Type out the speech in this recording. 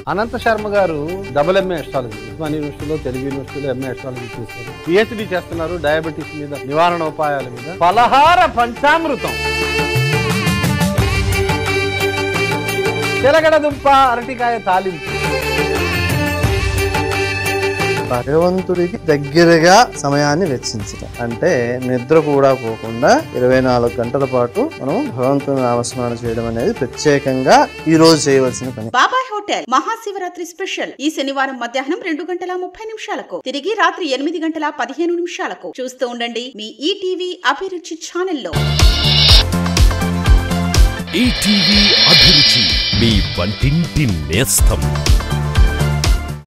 అనంత శర్మ గారు double MA astrology Osman యూనివర్సిటీలో తెలుగు యూనివర్సిటీలో ఎంఏ అస్ట్రాలజీ చేశారు పిహెచ్డి చేస్తున్నారు డయాబెటీస్ మీద నివారణ ఉపాయాల మీద పలహార పంచామృతం తెలగడ దుంప అరటికాయ తాలింపు భగవంతుడికి దగ్గరగా సమయాన్ని వెచ్చించడం అంటే నిద్ర కూడా పోకుండా ఇరవై నాలుగు గంటల పాటు మనం భగవంతుని నామస్మరణ చేయడం అనేది ప్రత్యేకంగా ఈ రోజు చేయవలసిన పని బాబాయ్ హోటల్ మహాశివరాత్రి స్పెషల్ ఈ శనివారం మధ్యాహ్నం రెండు గంటల ముప్పై నిమిషాలకు తిరిగి రాత్రి ఎనిమిది గంటల పదిహేను నిమిషాలకు చూస్తూ ఉండండి మీ ఈటీవీ అభిరుచి ఛానల్లో ఈటీవీ అభిరుచి మీ వంటింటి నేస్తం